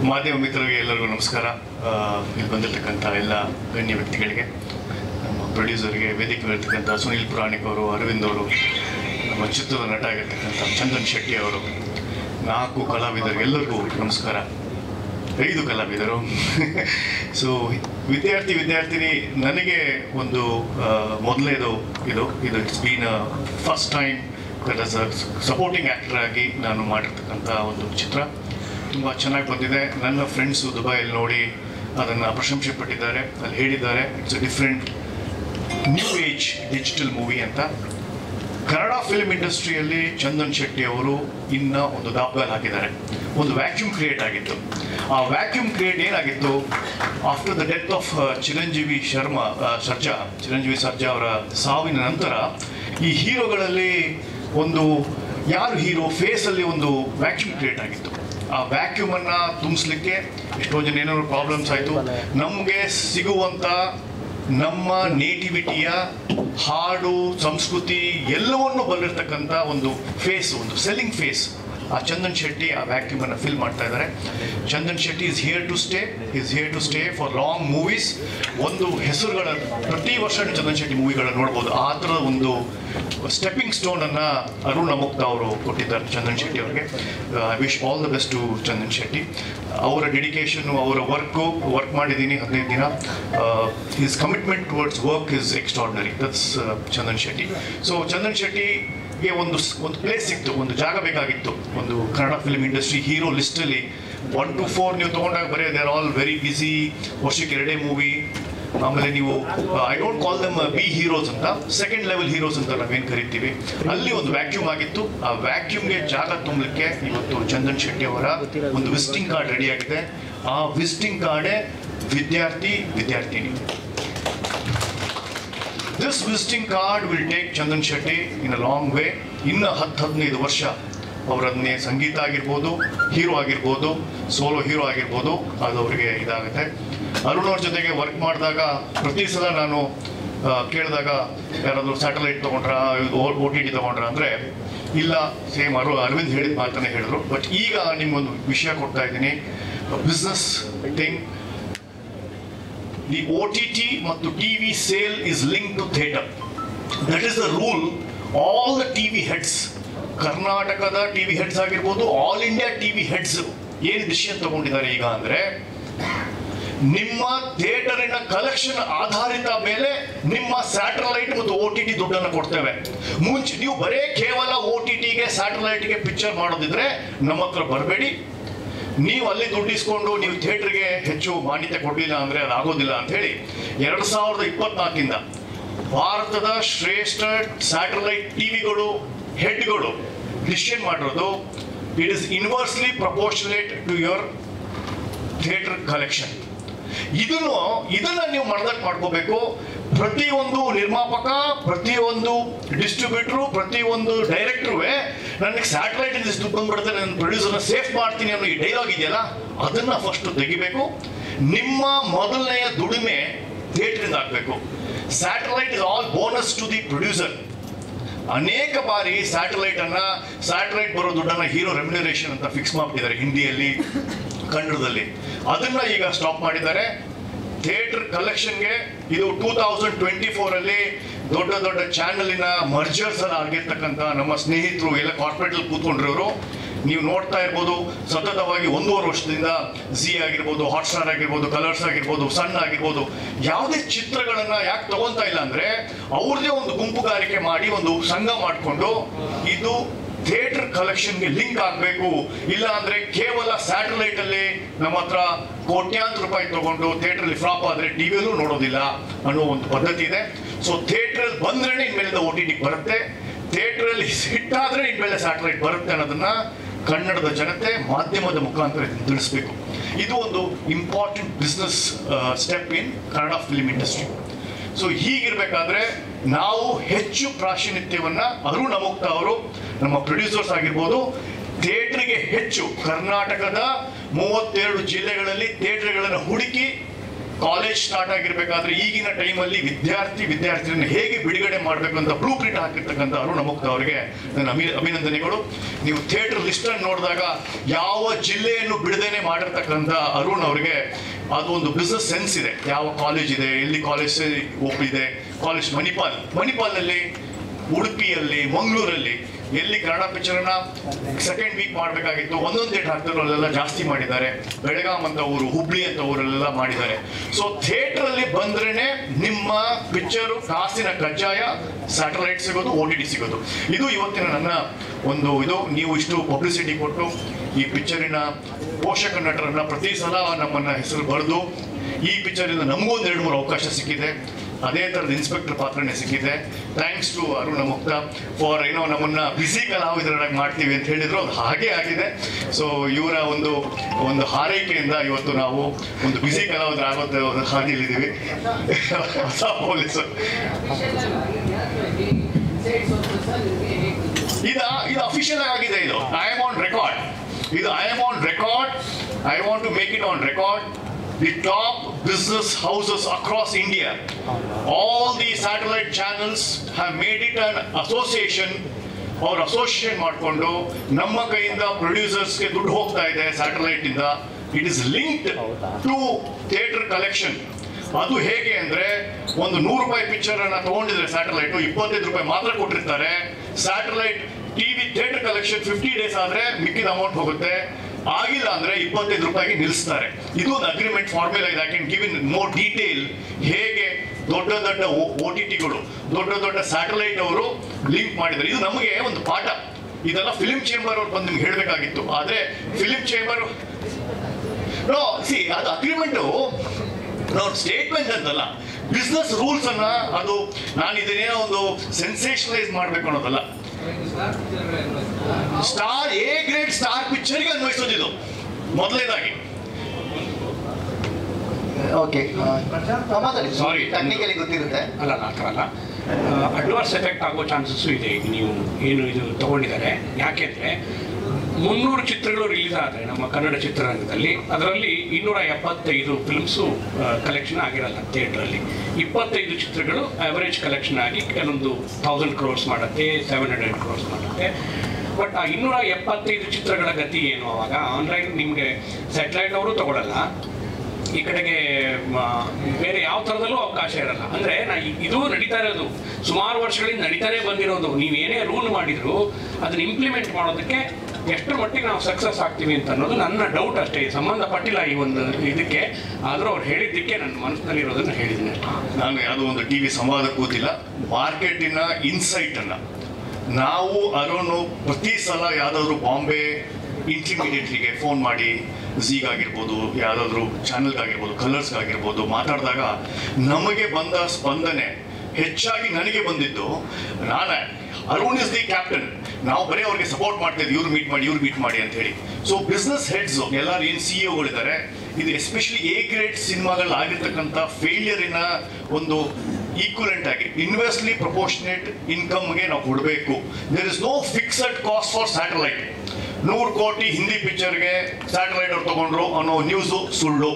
ಮಾಧ್ಯಮ ಮಿತ್ರರಿಗೆ ಎಲ್ಲರಿಗೂ ನಮಸ್ಕಾರ ಆ, ಇಲ್ಲಿ ಬಂದಿರತಕ್ಕಂಥ ಎಲ್ಲ ಗಣ್ಯ ವ್ಯಕ್ತಿಗಳಿಗೆ ನಮ್ಮ ಪ್ರೊಡ್ಯೂಸರ್ಗೆ ವೇದಿಕೆ ಇರ್ತಕ್ಕಂಥ ಸುನೀಲ್ ಪುರಾಣಿಕ್ ಅವರು ಅರವಿಂದ್ ಅವರು ನಮ್ಮ ಚಿತ್ರದ ನಟ ಆಗಿರ್ತಕ್ಕಂಥ ಚಂದನ್ ಶೆಟ್ಟಿ ಅವರು ನಾಲ್ಕು ಕಲಾವಿದರಿಗೆ ಎಲ್ಲರಿಗೂ ನಮಸ್ಕಾರ ಐದು ಕಲಾವಿದರು ಸೊ ವಿದ್ಯಾರ್ಥಿ ವಿದ್ಯಾರ್ಥಿನಿ ನನಗೆ ಒಂದು ಆ, ಮೊದಲನೇದು ಇದು ಇದು it's been first time that as a supporting actor ಆಗಿ ನಾನು ಮಾಡಿರ್ತಕ್ಕಂಥ ಒಂದು ಚಿತ್ರ ತುಂಬ ಚೆನ್ನಾಗಿ ಬಂದಿದೆ ನನ್ನ ಫ್ರೆಂಡ್ಸು ದುಬೈಯಲ್ಲಿ ನೋಡಿ ಅದನ್ನು ಪ್ರಶಂಸೆ ಪಟ್ಟಿದ್ದಾರೆ ಅಲ್ಲಿ ಹೇಳಿದ್ದಾರೆ it's a different new age digital movie ಅಂತ ಕನ್ನಡ ಫಿಲ್ಮ್ ಇಂಡಸ್ಟ್ರಿಯಲ್ಲಿ ಚಂದನ್ ಶೆಟ್ಟಿ ಅವರು ಇನ್ನ ಒಂದು ದಾಪಗಾಲ್ ಹಾಕಿದ್ದಾರೆ ಒಂದು ವ್ಯಾಕ್ಯೂಮ್ ಕ್ರಿಯೇಟ್ ಆಗಿತ್ತು ಆ ವ್ಯಾಕ್ಯೂಮ್ ಕ್ರಿಯೇಟ್ ಏನಾಗಿತ್ತು after the death of Chiranjeevi Sharma uh, Sarja Chiranjeevi Sarja ಅವರ ಸಾವಿನ ನಂತರ ಈ ಹೀರೋಗಳಲ್ಲಿ ಒಂದು ಯಾರು ಹೀರೋ ಫೇಸಲ್ಲಿ ಒಂದು ವ್ಯಾಕ್ಯೂಮ್ ಕ್ರಿಯೇಟ್ ಆಗಿತ್ತು ಆ ವ್ಯಾಕ್ಯೂಮ್ ಅನ್ನ ತುಂಬಿಸ್ಲಿಕ್ಕೆ ಎಷ್ಟೋ ಜನ ಏನಾದ್ರು ಪ್ರಾಬ್ಲಮ್ಸ್ ಆಯಿತು ನಮಗೆ ಸಿಗುವಂತ ನಮ್ಮ ನೇಟಿವಿಟಿಯ ಹಾಡು ಸಂಸ್ಕೃತಿ ಎಲ್ಲವನ್ನು ಬಲ್ಲಿರ್ತಕ್ಕಂಥ ಒಂದು ಫೇಸ್ ಒಂದು ಸೆಲ್ಲಿಂಗ್ ಫೇಸ್ ಆ ಚಂದನ್ ಶೆಟ್ಟಿ ಆ ವ್ಯಾಕ್ಯೂಮ್ ಅನ್ನು ಫಿಲ್ ಮಾಡ್ತಾ ಇದ್ದಾರೆ Chandan Shetty is here to stay is here to stay for long movies ಒಂದು ಹೆಸರುಗಳ ಪ್ರತಿ ವರ್ಷ ನೀವು ಚಂದನ್ ಶೆಟ್ಟಿ ಮೂವಿಗಳನ್ನ ನೋಡ್ಬೋದು ಆ ಥರದ ಒಂದು ಸ್ಟೆಪ್ಪಿಂಗ್ ಸ್ಟೋನ್ ಅನ್ನ ಅರುಣ್ ಅಮುಕ್ತ ಅವರು ಕೊಟ್ಟಿದ್ದಾರೆ ಚಂದನ್ ಶೆಟ್ಟಿ ಅವರಿಗೆ I wish all the best to Chandan Shetty ಅವರ ಡೆಡಿಕೇಶನ್ ಅವರ ವರ್ಕು ವರ್ಕ್ ಮಾಡಿದ್ದೀನಿ ಹದಿನೈದು ದಿನ his commitment towards work is extraordinary that's Chandan Shetty so Chandan ಶೆಟ್ಟಿಗೆ ಒಂದು ಸ್- ಒಂದು ಪ್ಲೇಸ್ ಸಿಕ್ತು ಒಂದು ಜಾಗ ಬೇಕಾಗಿತ್ತು ಒಂದು ಕನ್ನಡ ಫಿಲ್ಮ್ ಇಂಡಸ್ಟ್ರಿ ಹೀರೋ ಲಿಸ್ಟಲ್ಲಿ ಒನ್ ಟು ಫೋರ್ ನೀವು ತೊಗೊಂಡಾಗ ಬರೀ they are all very busy ವರ್ಷಕ್ಕೆ ಎರಡೇ ಮೂವಿ ಆಮೇಲೆ ನೀವು I don't call them B heroes ಅಂತ ಸೆಕೆಂಡ್ ಲೆವೆಲ್ ಹೀರೋಸ್ ಅಂತ ನಾವೇನು ಕರಿತೀವಿ ಅಲ್ಲಿ ಒಂದು ವ್ಯಾಕ್ಯೂಮ್ ಆಗಿತ್ತು ಆ ವ್ಯಾಕ್ಯೂಮ್ಗೆ ಜಾಗ ತುಂಬಲಿಕ್ಕೆ ಇವತ್ತು ಚಂದನ್ ಶೆಟ್ಟಿ ಅವರ ಒಂದು ವಿಸಿಟಿಂಗ್ ಕಾರ್ಡ್ ರೆಡಿ ಆಗಿದೆ ಆ ವಿಸಿಟಿಂಗ್ ಕಾರ್ಡೇ ವಿದ್ಯಾರ್ಥಿ ವಿದ್ಯಾರ್ಥಿನಿ this visiting card will take Chandan Shetty in a long way ಇನ್ನು ಹತ್ತು ಹದಿನೈದು ವರ್ಷ ಅವರನ್ನೇ ಸಂಗೀತ ಆಗಿರ್ಬೋದು ಹೀರೋ ಆಗಿರ್ಬೋದು ಸೋಲೋ ಹೀರೋ ಆಗಿರ್ಬೋದು ಅದು ಅವರಿಗೆ ಇದಾಗುತ್ತೆ ಅರುಣ್ ಅವ್ರ ಜೊತೆಗೆ ವರ್ಕ್ ಮಾಡಿದಾಗ ಪ್ರತಿ ಸಲ ನಾನು ಆ, ಕೇಳಿದಾಗ ಯಾರಾದರೂ ಸ್ಯಾಟಲೈಟ್ ತೊಗೊಂಡ್ರ ಓ ಟಿ ಟಿ ತೊಗೊಂಡ್ರ ಅಂದರೆ ಇಲ್ಲ ಸೇಮ್ ಅರು ಅರವಿಂದ್ ಹೇಳಿದ ಮಾತನ್ನೇ ಹೇಳಿದ್ರು ಬಟ್ ಈಗ ನಿಮ್ಗೊಂದು ವಿಷಯ ಕೊಡ್ತಾ ಇದ್ದೀನಿ business thing the O T T ಮತ್ತು T V sale is link to theatre that is the rule all the T V heads ಕರ್ನಾಟಕದ ಟಿ ವಿ ಹೆಡ್ಸ್ ಆಗಿರ್ಬೋದು all India T V heads ಏನು decision ತಗೊಂಡಿದ್ದಾರೆ ಈಗ ಅಂದರೆ ನಿಮ್ಮ ಥಿಯೇಟರಿನ collection ಆಧಾರಿತ ಮೇಲೆ ನಿಮ್ಮ ಸ್ಯಾಟಲೈಟ್ ಮತ್ತು ಓ ಟಿ ಟಿ ದುಡ್ಡನ್ನು ಕೊಡ್ತೇವೆ ಮುಂಚೆ ನೀವು ಬರೇ ಕೇವಲ ಓ ಟಿ ಟಿಗೆ ಸ್ಯಾಟಲೈಟ್ಗೆ ಪಿಕ್ಚರ್ ಮಾಡೋದಿದ್ರೆ ನಮ್ಮ ಹತ್ರ ಬರಬೇಡಿ ನೀವು ಅಲ್ಲಿ ದುಡ್ಡು ಇಸ್ಕೊಂಡು ನೀವು ಥಿಯೇಟರ್ಗೆ ಹೆಚ್ಚು ಮಾನ್ಯತೆ ಕೊಡಲಿಲ್ಲ ಅಂದರೆ ಅದು ಆಗೋದಿಲ್ಲ ಅಂತ ಹೇಳಿ ಎರಡು ಸಾವಿರದ ಇಪ್ಪತ್ನಾಲ್ಕಿಂದ ಭಾರತದ ಶ್ರೇಷ್ಠ ಸ್ಯಾಟಲೈಟ್ ಟಿವಿಗಳು ಹೆಡ್ಗಳು ಡಿಸಿಷನ್ ಮಾಡಿರೋದು it is inversely proportionate to your theatre collection ಇದನ್ನು ಇದನ್ನ ನೀವು ಮನದಟ್ಟು ಮಾಡ್ಕೋಬೇಕು ಪ್ರತಿಯೊಂದು ನಿರ್ಮಾಪಕ ಪ್ರತಿಯೊಂದು ಡಿಸ್ಟ್ರಿಬ್ಯೂಟ್ರು ಪ್ರತಿಯೊಂದು ಡೈರೆಕ್ಟ್ರು ನನಗೆ ಸ್ಯಾಟಲೈಟ್ ಇಂದ ದುಡ್ಡು ಬಂದ್ಬಿಡುತ್ತೆ ನನ್ನ ಪ್ರೊಡ್ಯೂಸರ್ನ ಸೇಫ್ ಮಾಡ್ತೀನಿ ಅನ್ನೋ ಈ ಡೈಲಾಗ್ ಇದೆಯಲ್ಲ ಅದನ್ನ ಫಸ್ಟ್ ತೆಗಿಬೇಕು ನಿಮ್ಮ ಮೊದಲನೆಯ ದುಡಿಮೆ ಥಿಯೇಟ್ರಿಂದ ಆಗಬೇಕು satellite is all bonus to the producer ಅನೇಕ ಬಾರಿ ಸ್ಯಾಟಲೈಟ್ ಅನ್ನ ಸ್ಯಾಟಲೈಟ್ ಬರೋ ದುಡ್ಡನ್ನ ಹೀರೋ ರೆಮ್ಯುನರೇಷನ್ ಅಂತ ಫಿಕ್ಸ್ ಮಾಡ್ಬಿಟ್ಟಿದ್ದಾರೆ ಹಿಂದಿಯಲ್ಲಿ ಕನ್ನಡದಲ್ಲಿ ಅದನ್ನ ಈಗ ಸ್ಟಾಪ್ ಮಾಡಿದ್ದಾರೆ ಥಿಯೇಟರ್ ಕಲೆಕ್ಷನ್ಗೆ ಇದು ಟೂ ತೌಸಂಡ್ ಟ್ವೆಂಟಿ ಫೋರ್ ಅಲ್ಲಿ ದೊಡ್ಡ ದೊಡ್ಡ ಚಾನಲಿನ ಮರ್ಜರ್ಸ್ ಎಲ್ಲ ಆಗಿರ್ತಕ್ಕಂಥ ನಮ್ಮ ಸ್ನೇಹಿತರು ಎಲ್ಲ ಕಾರ್ಪೊರೇಟ್ ಕೂತ್ಕೊಂಡಿರೋರು ನೀವು ನೋಡ್ತಾ ಇರ್ಬೋದು ಸತತವಾಗಿ ಒಂದೂವರೆ ವರ್ಷದಿಂದ ಜಿ ಆಗಿರ್ಬೋದು ಹಾಟ್ಸ್ಟಾರ್ ಆಗಿರ್ಬೋದು ಕಲರ್ಸ್ ಆಗಿರ್ಬೋದು ಸಣ್ಣ ಆಗಿರ್ಬೋದು ಯಾವುದೇ ಚಿತ್ರಗಳನ್ನ ಯಾಕೆ ತಗೊಂತಾ ಇಲ್ಲ ಅಂದ್ರೆ ಅವ್ರದೇ ಒಂದು ಗುಂಪುಗಾರಿಕೆ ಮಾಡಿ ಒಂದು ಸಂಘ ಮಾಡಿಕೊಂಡು ಇದು ಥಿಯೇಟರ್ ಕಲೆಕ್ಷನ್ಗೆ ಲಿಂಕ್ ಆಗಬೇಕು ಇಲ್ಲ ಅಂದ್ರೆ ಕೇವಲ ಸ್ಯಾಟಲೈಟ್ ಅಲ್ಲಿ ನಮ್ಮ ಹತ್ರ ಕೋಟ್ಯಾಂತರ ರೂಪಾಯಿ ತಗೊಂಡು ಥಿಯೇಟರ್ ಅಲ್ಲಿ ಫ್ಲಾಪ್ ಆದ್ರೆ ಟಿವಿಯಲ್ಲೂ ನೋಡೋದಿಲ್ಲ ಅನ್ನೋ ಒಂದು ಪದ್ಧತಿ ಇದೆ ಸೊ ಥಿಯೇಟರ್ ಅಲ್ಲಿ ಬಂದ್ರೆ ಇನ್ಮೇಲಿಂದ ಓ ಟಿ ಟಿ ಬರುತ್ತೆ ಥಿಯೇಟರ್ ಅಲ್ಲಿ ಹಿಟ್ ಆದ್ರೆ ಇನ್ಮೇಲೆ ಸ್ಯಾಟಲೈಟ್ ಬರುತ್ತೆ ಅನ್ನೋದನ್ನ ಕನ್ನಡದ ಜನತೆ ಮಾಧ್ಯಮದ ಮುಖಾಂತರ ಇದನ್ನ ತಿಳಿಸ್ಬೇಕು ಇದು ಒಂದು important business step in Kannada film industry so ಹೀಗಿರ್ಬೇಕಾದ್ರೆ ನಾವು ಹೆಚ್ಚು ಪ್ರಾಶಿನಿತ್ಯವನ್ನ ಅರುಣ್ ಅಮುಕ್ತ ಅವರು ನಮ್ಮ ಪ್ರೊಡ್ಯೂಸರ್ಸ್ ಆಗಿರ್ಬೋದು ಥಿಯೇಟರ್ಗೆ ಹೆಚ್ಚು ಕರ್ನಾಟಕದ ಮೂವತ್ತೆರಡು ಜಿಲ್ಲೆಗಳಲ್ಲಿ ಥಿಯೇಟರ್ಗಳನ್ನು ಹುಡುಕಿ ಕಾಲೇಜ್ ಸ್ಟಾರ್ಟ್ ಆಗಿರ್ಬೇಕಾದ್ರೆ ಈಗಿನ ಟೈಮಲ್ಲಿ ವಿದ್ಯಾರ್ಥಿ ವಿದ್ಯಾರ್ಥಿಯನ್ನು ಹೇಗೆ ಬಿಡುಗಡೆ ಮಾಡಬೇಕು ಅಂತ ಬ್ಲೂ ಪ್ರಿಂಟ್ ಹಾಕಿರ್ತಕ್ಕಂಥ ಅರುಣ ಮುಕ್ತ ಅವರಿಗೆ ನನ್ನ ಅಭಿ ಅಭಿನಂದನೆಗಳು ನೀವು ಥಿಯೇಟರ್ ಲಿಸ್ಟ್ ಅನ್ನು ನೋಡಿದಾಗ ಯಾವ ಜಿಲ್ಲೆಯನ್ನು ಬಿಡದೇನೆ ಮಾಡಿರ್ತಕ್ಕಂಥ ಅರುಣ್ ಅವರಿಗೆ ಅದು ಒಂದು ಬಿಸ್ನೆಸ್ ಸೆನ್ಸ್ ಇದೆ ಯಾವ ಕಾಲೇಜ್ ಇದೆ ಎಲ್ಲಿ ಕಾಲೇಜ್ ಇದೆ ಕಾಲೇಜ್ ಮಣಿಪಾಲ್ ಮಣಿಪಾಲ್ನಲ್ಲಿ ಉಡುಪಿಯಲ್ಲಿ ಮಂಗಳೂರಲ್ಲಿ ಎಲ್ಲಿ ಕನ್ನಡ ಪಿಕ್ಚರ್ನ ಸೆಕೆಂಡ್ ವೀಕ್ ಮಾಡಬೇಕಾಗಿತ್ತು ಒಂದೊಂದು ಥಿಯೇಟರ್ ಹಾಕ್ತಾರೆ ಅಲ್ಲೆಲ್ಲ ಜಾಸ್ತಿ ಮಾಡಿದ್ದಾರೆ ಬೆಳಗಾಂ ಅಂತ ಊರು ಹುಬ್ಳಿ ಅಂತ ಊರಲ್ಲೆಲ್ಲ ಮಾಡಿದ್ದಾರೆ ಸೊ ಥಿಯೇಟರ್ ಅಲ್ಲಿ ಬಂದ್ರೇನೆ ನಿಮ್ಮ ಪಿಕ್ಚರು ಕಾಸಿನ ಕಜ್ಜಾಯ ಸ್ಯಾಟಲೈಟ್ ಸಿಗೋದು ಓ ಟಿ ಟಿ ಸಿಗೋದು ಇದು ಇವತ್ತಿನ ನನ್ನ ಒಂದು ಇದು ನೀವು ಇಷ್ಟು ಪಬ್ಲಿಸಿಟಿ ಕೊಟ್ಟು ಈ ಪಿಕ್ಚರಿನ ಪೋಷಕ ನಟರನ್ನ ಪ್ರತಿ ಸಲ ನಮ್ಮನ್ನ ಹೆಸರು ಬರೆದು ಈ ಪಿಕ್ಚರಿಂದ ನಮಗೊಂದು ಎರಡು ಮೂರು ಅವಕಾಶ ಸಿಕ್ಕಿದೆ ಅದೇ ಥರದ ಇನ್ಸ್ಪೆಕ್ಟರ್ ಪಾತ್ರನೇ ಸಿಕ್ಕಿದೆ ಥ್ಯಾಂಕ್ಸ್ ಟು ಅರುಣ ಮುಕ್ತ ಫಾರ್ ಏನೋ ನಮ್ಮನ್ನ ಬಿಸಿ ಕಲಾವಿದರಾಗಿ ಮಾಡ್ತೀವಿ ಅಂತ ಹೇಳಿದ್ರು ಅದು ಹಾಗೆ ಆಗಿದೆ ಸೊ ಇವರ ಒಂದು ಒಂದು ಹಾರೈಕೆಯಿಂದ ಇವತ್ತು ನಾವು ಒಂದು ಬಿಸಿ ಕಲಾವಿದರಾಗೋದು ಒಂದು ಹಾದಿಯಲ್ಲಿದ್ದೀವಿ ಹೊಸ ಪೊಲೀಸರು ಇದ ಇದು ಅಫಿಷಿಯಲ್ ಆಗಿದೆ ಇದು ಐ ಆಮ್ ಆನ್ ರೆಕಾರ್ಡ್ ಇದು I am on record I want to make it on record the top business houses across India all the satellite channels have made it an association ಅವ್ರು association ಮಾಡಿಕೊಂಡು ನಮ್ಮ ಕೈಯಿಂದ ಪ್ರೊಡ್ಯೂಸರ್ಸ್ಗೆ ದುಡ್ಡು ಹೋಗ್ತಾ ಇದೆ satellite ಇಂದ it is linked to theatre collection ಅದು ಹೇಗೆ ಅಂದ್ರೆ ಒಂದು ನೂರು ರೂಪಾಯಿ ಪಿಕ್ಚರ್ ಅನ್ನ ತಗೊಂಡಿದ್ರೆ ಸ್ಯಾಟಲೈಟ್ ಇಪ್ಪತ್ತೈದು ರೂಪಾಯಿ ಮಾತ್ರ ಕೊಟ್ಟಿರ್ತಾರೆ satellite TV theatre collection fifty days ಆದ್ರೆ ಮಿಕ್ಕಿದ ಅಮೌಂಟ್ ಹೋಗುತ್ತೆ ಆಗಿಲ್ಲ ಅಂದ್ರೆ ಇಪ್ಪತ್ತೈದು ರೂಪಾಯಿಗೆ ನಿಲ್ಲಿಸ್ತಾರೆ ಇದು ಒಂದು ಅಗ್ರಿಮೆಂಟ್ ಫಾರ್ಮುಲಾ ಇದೆ I can give in more detail ಹೇಗೆ ದೊಡ್ಡ ದೊಡ್ಡ ಓ ಟಿ ಟಿಗಳು ದೊಡ್ಡ ದೊಡ್ಡ ಸ್ಯಾಟಲೈಟ್ ಅವರು ಲಿಂಕ್ ಮಾಡಿದ್ದಾರೆ ಇದು ನಮಗೆ ಒಂದು ಪಾಠ ಇದೆಲ್ಲ ಫಿಲಿಂ ಚೇಂಬರ್ ಅವ್ರು ಬಂದು ನಿಮ್ಗೆ ಹೇಳಬೇಕಾಗಿತ್ತು ಆದ್ರೆ ಫಿಲಿಂ ಚೇಂಬರ್ ನೋ ಸಿ ಅದು ಅಗ್ರಿಮೆಂಟು ನೋಡಿ ಸ್ಟೇಟ್ಮೆಂಟ್ ಅಂತಲ್ಲ ಬಿಸ್ನೆಸ್ ರೂಲ್ಸ್ ಅನ್ನ ಅದು ನಾನು ಇದನ್ನೇನೋ ಒಂದು ಸೆನ್ಸೇಷನಲೈಸ್ ಮಾಡ್ಬೇಕು ಅನ್ನೋದಲ್ಲ ಸ್ಟಾರ್ ಎ ಗ್ರೇಡ್ ಸ್ಟಾರ್ ಪಿಕ್ಚರ್ಗೆ ಅನ್ವಯಿಸೋದಿದು ಮೊದಲನೇದಾಗಿ ಓಕೆ ಮಾತಾಡಿ Sorry. ಟೆಕ್ನಿಕಲಿ ಗೊತ್ತಿರುತ್ತೆ ಅಲ್ಲ ಅಲ್ಲ ಆ ಥರ ಅಲ್ಲ ಅಡ್ವಾನ್ಸ್ ಎಫೆಕ್ಟ್ ಆಗೋ ಚಾನ್ಸಸ್ಸು ಇದೆ ಈಗ ನೀವು ಏನು ಇದು ತಗೊಂಡಿದ್ದಾರೆ ಯಾಕೆಂದರೆ ಮುನ್ನೂರು ಚಿತ್ರಗಳು ರಿಲೀಸ್ ಆದರೆ ನಮ್ಮ ಕನ್ನಡ ಚಿತ್ರರಂಗದಲ್ಲಿ ಅದರಲ್ಲಿ ಇನ್ನೂರ ಎಪ್ಪತ್ತೈದು ಫಿಲ್ಮ್ಸು ಕಲೆಕ್ಷನ್ ಆಗಿರಲ್ಲ ಥಿಯೇಟ್ರಲ್ಲಿ ಇಪ್ಪತ್ತೈದು ಚಿತ್ರಗಳು ಅವರೇಜ್ ಕಲೆಕ್ಷನ್ ಆಗಿ ಕೆಲವೊಂದು ಥೌಸಂಡ್ ಕ್ರೋರ್ಸ್ ಮಾಡುತ್ತೆ ಸೆವೆನ್ ಹಂಡ್ರೆಡ್ ಕ್ರೋರ್ಸ್ ಮಾಡುತ್ತೆ ಬಟ್ ಆ ಇನ್ನೂರ ಎಪ್ಪತ್ತೈದು ಚಿತ್ರಗಳ ಗತಿ ಏನು ಅವಾಗ ಆನ್ಲೈನ್ ನಿಮಗೆ ಸ್ಯಾಟಲೈಟ್ ಅವರು ತಗೊಳ್ಳಲ್ಲ ಈ ಕಡೆಗೆ ಮ, ಬೇರೆ ಯಾವ ಥರದಲ್ಲೂ ಅವಕಾಶ ಇರಲ್ಲ ಅಂದ್ರೆ ನಾ ಇ- ಇದು ನಡೀತಾ ಇರೋದು ಸುಮಾರು ವರ್ಷಗಳಿಂದ ನಡೀತಾನೆ ಬಂದಿರೋದು ನೀವು ಏನೇ ರೂಲ್ ಮಾಡಿದ್ರು ಅದನ್ನ ಇಂಪ್ಲಿಮೆಂಟ್ ಮಾಡೋದಕ್ಕೆ ಎಷ್ಟರ ಮಟ್ಟಿಗೆ ನಾವು ಸಕ್ಸಸ್ ಆಗ್ತೀವಿ ಅಂತ ಅನ್ನೋದು ನನ್ನ ಡೌಟ್ ಅಷ್ಟೇ ಇದು ಸಂಬಂಧಪಟ್ಟಿಲ್ಲ ಈ ಒಂದು ಇದಕ್ಕೆ ಆದರೂ ಅವ್ರು ಹೇಳಿದ್ದಕ್ಕೆ ನನ್ನ ಮನಸ್ಸಿನಲ್ಲಿರೋದನ್ನ ಹೇಳಿದ್ದೀನಿ ಅಷ್ಟೇ. ನಾನು ಯಾವುದೋ ಒಂದು ಟಿವಿ ಸಂವಾದ ಕೂತಿಲ್ಲ ಮಾರ್ಕೆಟಿನ ಇನ್ಸೈಟ್ ಅನ್ನ ನಾವು ಅರುಣು ಪ್ರತಿ ಸಲ ಯಾವ್ದಾದ್ರು ಬಾಂಬೆ ಇಂಟಿಮಿಡಿಯೇಟ್ರಿಗೆ ಫೋನ್ ಮಾಡಿ ಝೀಗಾಗಿರ್ಬೋದು ಯಾವುದಾದ್ರೂ ಚಾನಲ್ಗಾಗಿರ್ಬೋದು ಕಲರ್ಸ್ಗಾಗಿರ್ಬೋದು ಮಾತಾಡಿದಾಗ ನಮಗೆ ಬಂದ ಸ್ಪಂದನೆ ಹೆಚ್ಚಾಗಿ ನನಗೆ ಬಂದಿದ್ದು ನಾನೇ ಅರುಣ್ ಇಸ್ ದಿ ಕ್ಯಾಪ್ಟನ್ ನಾವು ಬರೀ ಅವ್ರಿಗೆ ಸಪೋರ್ಟ್ ಮಾಡ್ತಾ ಇದ್ವಿ ಇವ್ರು ಮೀಟ್ ಮಾಡಿ ಇವ್ರು ಮೀಟ್ ಮಾಡಿ ಅಂತ ಹೇಳಿ ಸೊ ಬಿಸ್ನೆಸ್ ಹೆಡ್ಸ್ ಎಲ್ಲರೂ ಏನು ಸಿ ಇದ್ದಾರೆ ಇದು ಎಸ್ಪೆಷಲಿ ಎ ಗ್ರೇಡ್ ಸಿನಿಮಾಗಳಲ್ಲಿ ಆಗಿರ್ತಕ್ಕಂಥ ಫೇಲಿಯರಿನ ಒಂದು ಈಕ್ವಲೆಂಟ್ ಆಗಿ ಇನ್ವೆಸ್ಟ್ಲಿ ಪ್ರಪೋರ್ಷನೇಟ್ ಇನ್ಕಮ್ಗೆ ನಾವು ಕೊಡಬೇಕು there is no fixed cost for satellite ನೂರು ಕೋಟಿ ಹಿಂದಿ ಪಿಕ್ಚರ್ಗೆ ಸ್ಯಾಟಲೈಟ್ ಅವ್ರು ತಗೊಂಡ್ರು ಅನ್ನೋ ನ್ಯೂಸು ಸುಳ್ಳು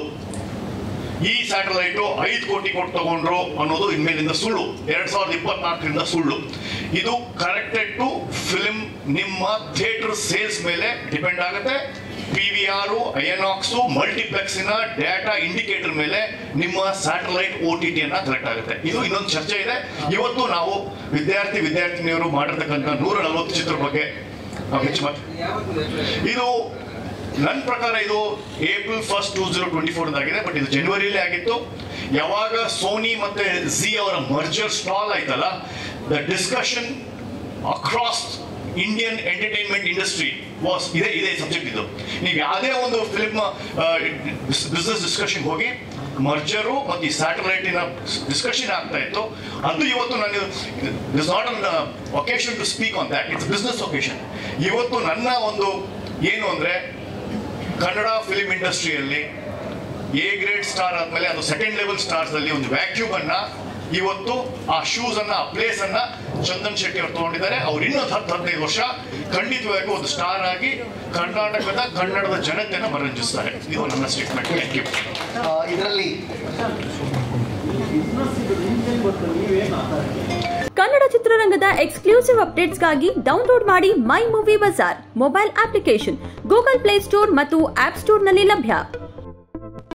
ಈ ಸ್ಯಾಟಲೈಟು ಐದು ಕೋಟಿ ಕೊಟ್ಟು ತಗೊಂಡ್ರು ಅನ್ನೋದು ಇನ್ಮೇಲಿಂದ ಸುಳ್ಳು ಎರಡ್ ಸಾವಿರದ ಇಪ್ಪತ್ನಾಲ್ಕರಿಂದ ಸುಳ್ಳು ಇದು ಕರೆಕ್ಟೆಡ್ ಟು ಫಿಲ್ಮ್ ನಿಮ್ಮ ಥಿಯೇಟರ್ ಸೇಲ್ಸ್ ಮೇಲೆ ಡಿಪೆಂಡ್ ಆಗುತ್ತೆ ಪಿ ವಿ ಆರ್ ಐಎನಾಕ್ಸು ಮಲ್ಟಿಪ್ಲೆಕ್ಸಿನ ಡೇಟಾ ಇಂಡಿಕೇಟರ್ ಮೇಲೆ ನಿಮ್ಮ ಸ್ಯಾಟಲೈಟ್ ಓ ಟಿ ಟಿಯನ್ನ ಕಲೆಕ್ಟ್ ಆಗುತ್ತೆ ಇದು ಇನ್ನೊಂದು ಚರ್ಚೆ ಇದೆ ಇವತ್ತು ನಾವು ವಿದ್ಯಾರ್ಥಿ ವಿದ್ಯಾರ್ಥಿನಿಯರು ಮಾಡಿರ್ತಕ್ಕಂಥ ನೂರ ನಲವತ್ತು ಚಿತ್ರ ಬಗ್ಗೆ ನಾವು ಹೆಚ್ಚು ಮಾತು ಇದು ನನ್ನ ಪ್ರಕಾರ ಇದು April first two zero twenty four ಆಗಿದೆ ಬಟ್ ಇದು ಜನವರಿಲೇ ಆಗಿತ್ತು ಯಾವಾಗ ಸೋನಿ ಮತ್ತೆ ಝಿ ಅವರ ಮರ್ಜರ್ ಸ್ಟಾಲ್ ಆಯ್ತಲ್ಲ the discussion across Indian entertainment industry was ಇದೇ ಇದೇ ಸಬ್ಜೆಕ್ಟ್ ಇದು ನೀವು ಯಾವುದೇ ಒಂದು ಫಿಲ್ಮ್ ಬಿಸ್ನೆಸ್ ಡಿಸ್ಕಷನ್ ಹೋಗಿ ಮರ್ಜರು ಮತ್ತು ಈ ಸ್ಯಾಟಲೈಟಿನ ಡಿಸ್ಕಷನ್ ಆಗ್ತಾ ಇತ್ತು ಅದು ಇವತ್ತು ನಾನು is not an occasion to speak on that it's business occasion ಇವತ್ತು ನನ್ನ ಒಂದು ಏನು ಅಂದರೆ ಕನ್ನಡ ಫಿಲಿಂ ಇಂಡಸ್ಟ್ರಿಯಲ್ಲಿ ಎ ಗ್ರೇಡ್ ಸ್ಟಾರ್ ಆದಮೇಲೆ ಅದು ಸೆಕೆಂಡ್ ಲೆವೆಲ್ ಸ್ಟಾರ್ಸ್ ಅಲ್ಲಿ ಒಂದು ವ್ಯಾಕ್ಯೂಮ್ ಅನ್ನ ಇವತ್ತು ಆ ಶೂಸ್ ಅನ್ನ ಆ ಪ್ಲೇಸ್ ಅನ್ನ ಚಂದನ್ ಶೆಟ್ಟಿ ಅವರು ತಗೊಂಡಿದ್ದಾರೆ ಅವ್ರು ಇನ್ನೊಂದು ಹತ್ತು ಹದಿನೈದು ವರ್ಷ ಖಂಡಿತವಾಗಿ ಒಂದು ಸ್ಟಾರ್ ಆಗಿ ಕರ್ನಾಟಕದ ಕನ್ನಡದ ಜನತೆಯನ್ನು ಮನರಂಜಿಸ್ತಾರೆ ಇದು ನನ್ನ ಸ್ಟೇಟ್ಮೆಂಟ್ ಥ್ಯಾಂಕ್ ಯು ಇದರಲ್ಲಿ ಕನ್ನಡ ಚಿತ್ರರಂಗದ ಎಕ್ಸ್ಕ್ಲೂಸಿವ್ ಅಪ್ಡೇಟ್ಸ್ಗಾಗಿ ಡೌನ್ಲೋಡ್ ಮಾಡಿ My Movie Bazaar mobile application Google play store ಮತ್ತು ಆಪ್ ಸ್ಟೋರ್ನಲ್ಲಿ ಲಭ್ಯ